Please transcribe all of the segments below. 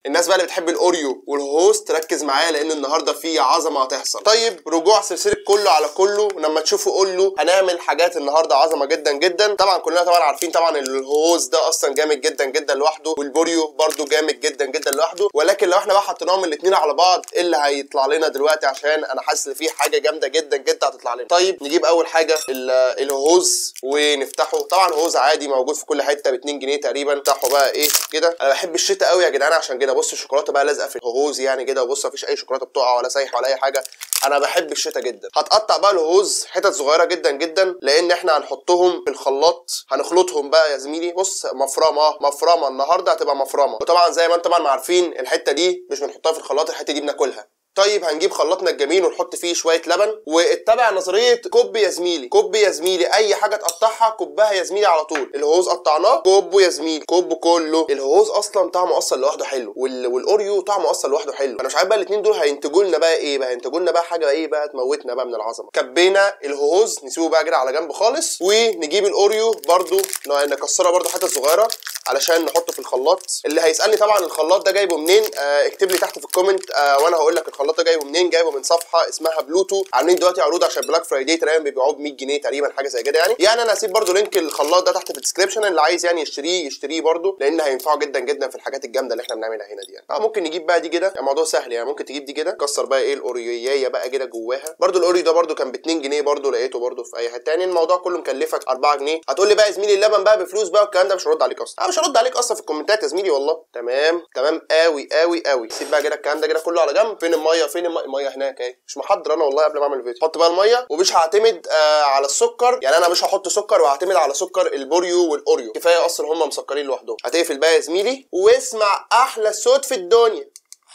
الناس بقى اللي بتحب الاوريو والهوست تركز معايا لان النهارده في عظمه هتحصل طيب رجوع سلسله كله على كله ولما تشوفوا قولوا هنعمل حاجات النهارده عظمه جدا جدا طبعا كلنا طبعا عارفين طبعا الهوست ده اصلا جامد جدا جدا لوحده والبوريو برده جامد جدا جدا لوحده ولكن لو احنا بقى حطيناهم الاثنين على بعض ايه اللي هيطلع لنا دلوقتي عشان انا حاسس ان في حاجه جامده جدا جدا هتطلع لنا طيب نجيب اول حاجه ال- الهوز ونفتحه طبعا هوز عادي موجود في كل حته ب 2 جنيه تقريبا نفتحه بقى ايه كده انا بحب الشتاء قوي يا جدعان عشان كده بص الشوكولاته بقى لازقه في الهوز يعني كده وبص مفيش اي شوكولاته بتقع ولا سايحه ولا اي حاجه انا بحب الشتاء جدا هتقطع بقى الهوز حتت صغيره جدا جدا لان احنا هنحطهم في الخلاط هنخلطهم بقى يا زميلي بص مفرمه مفرمه النهارده هتبقى مفرمه وطبعا زي ما انتم طبعا عارفين الحته دي مش بنحطها في الخلاط الحته دي بناكلها طيب هنجيب خلاطنا الجميل ونحط فيه شويه لبن واتبع نظريه كوب يا زميلي كوب يا زميلي اي حاجه تقطعها كبها يا زميلي على طول الهوز قطعناه كوبه يا زميلي كوب كله الهوز اصلا طعمه اصلا لوحده حلو وال... والاوريو طعمه اصلا لوحده حلو انا مش عارف بقى الاثنين دول هينتجوا لنا بقى ايه بقى هينتجوا لنا بقى حاجه ايه بقى تموتنا بقى من العظمه كبينا الهوز نسيبه بقى كده على جنب خالص ونجيب الاوريو برضو نكسرها برضو حتت صغيره علشان نحطه في الخلاط اللي هيسالني طبعا الخلاط ده جايبه منين آه اكتب لي تحت في الكومنت آه وانا هقول لك الخلاط ده جايبه منين جايبه من صفحه اسمها بلوتو عاملين دلوقتي عروض عشان بلاك فرايداي تقريبا بيبيعوه ب 100 جنيه تقريبا حاجه زي كده يعني يعني انا هسيب برضو لينك الخلاط ده تحت في الديسكربشن اللي عايز يعني يشتريه يشتريه برضو لان هينفعه جدا جدا في الحاجات الجامده اللي احنا بنعملها هنا دي يعني اه ممكن نجيب بقى دي كده يعني الموضوع سهل يعني ممكن تجيب دي كده كسر بقى ايه الاوريويه بقى كده جواها برضو الاوريو ده برضو كان ب 2 جنيه برضو لقيته برضو في اي حته يعني الموضوع كله مكلفك 4 جنيه هتقول لي بقى يا زميلي اللبن بقى بفلوس بقى والكلام ده مش هرد عليك اصلا انا مش هرد عليك اصلا في الكومنتات يا زميلي والله تمام تمام قوي قوي قوي سيب بقى كده الكلام ده كده كله على جنب فين الميه فين الميه الميه هناك اهي مش محضر انا والله قبل ما اعمل الفيديو حط بقى الميه ومش هعتمد آه على السكر يعني انا مش هحط سكر وهعتمد على سكر البوريو والاوريو كفايه اصلا هم مسكرين لوحدهم هتقفل بقى يا زميلي واسمع احلى صوت في الدنيا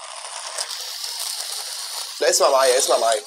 لا اسمع معايا اسمع معايا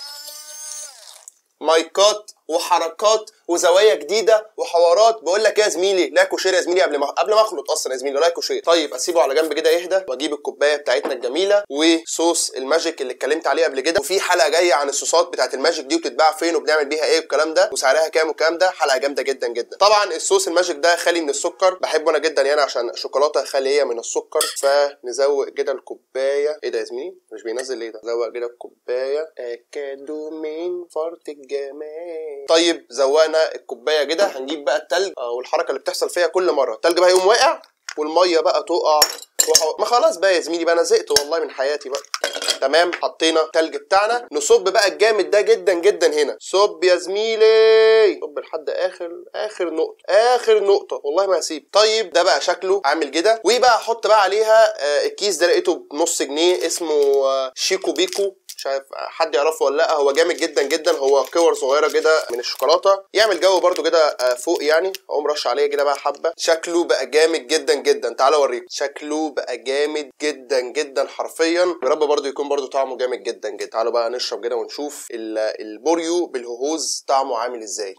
مايكات وحركات وزوايا جديده وحوارات بقول لك ايه يا زميلي لايك وشير يا زميلي قبل ما قبل ما اخلط اصلا يا زميلي لايك وشير طيب اسيبه على جنب كده يهدى واجيب الكوبايه بتاعتنا الجميله وصوص الماجيك اللي اتكلمت عليه قبل كده وفي حلقه جايه عن الصوصات بتاعت الماجيك دي وبتتباع فين وبنعمل بيها ايه والكلام ده وسعرها كام والكلام ده حلقه جامده جدا جدا طبعا الصوص الماجيك ده خالي من السكر بحبه انا جدا يعني عشان شوكولاته خاليه من السكر فنزوق كده الكوبايه ايه ده يا زميلي مش بينزل ليه ده زوق كده الكوبايه اكادوا من فرط الجمال طيب زوقنا الكوبايه كده هنجيب بقى التلج آه، والحركه اللي بتحصل فيها كل مره التلج بقى يقوم واقع والميه بقى تقع وحو... ما خلاص بقى يا زميلي بقى انا زهقت والله من حياتي بقى تمام حطينا التلج بتاعنا نصب بقى الجامد ده جدا جدا هنا صب يا زميلي صب لحد اخر اخر نقطه اخر نقطه والله ما هسيب طيب ده بقى شكله عامل كده وبقى احط بقى عليها آه، الكيس ده لقيته بنص جنيه اسمه آه، شيكو بيكو مش عارف حد يعرفه ولا لا هو جامد جدا جدا هو كور صغيره كده من الشوكولاته يعمل جو برده كده آه، فوق يعني اقوم رش عليه كده بقى حبه شكله بقى جامد جدا جدا تعالى اوريك شكله بقى جامد جدا جدا حرفيا يا رب برده يكون برده طعمه جامد جدا جدا تعالوا بقى نشرب كده ونشوف ال- البوريو بالهوز طعمه عامل ازاي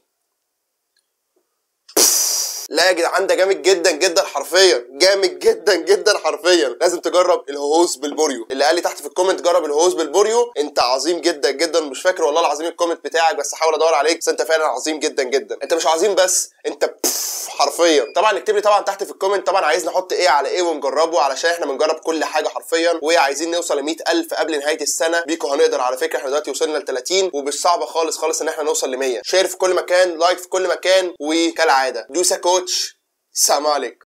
لا يا جدعان ده جامد جدا جدا حرفيا جامد جدا جدا حرفيا لازم تجرب الهوز بالبوريو اللي قال لي تحت في الكومنت جرب الهوز بالبوريو انت عظيم جدا جدا مش فاكر والله العظيم الكومنت بتاعك بس حاول ادور عليك بس انت فعلا عظيم جدا جدا انت مش عظيم بس انت بف حرفيا طبعا اكتب لي طبعا تحت في الكومنت طبعا عايز نحط ايه على ايه ونجربه علشان احنا بنجرب كل حاجه حرفيا وعايزين نوصل ل 100000 قبل نهايه السنه بيكو هنقدر على فكره احنا دلوقتي وصلنا ل 30 ومش صعبه خالص خالص ان احنا نوصل ل 100 شير في كل مكان لايك في كل مكان وكالعاده دوسا كوتش سلام عليكم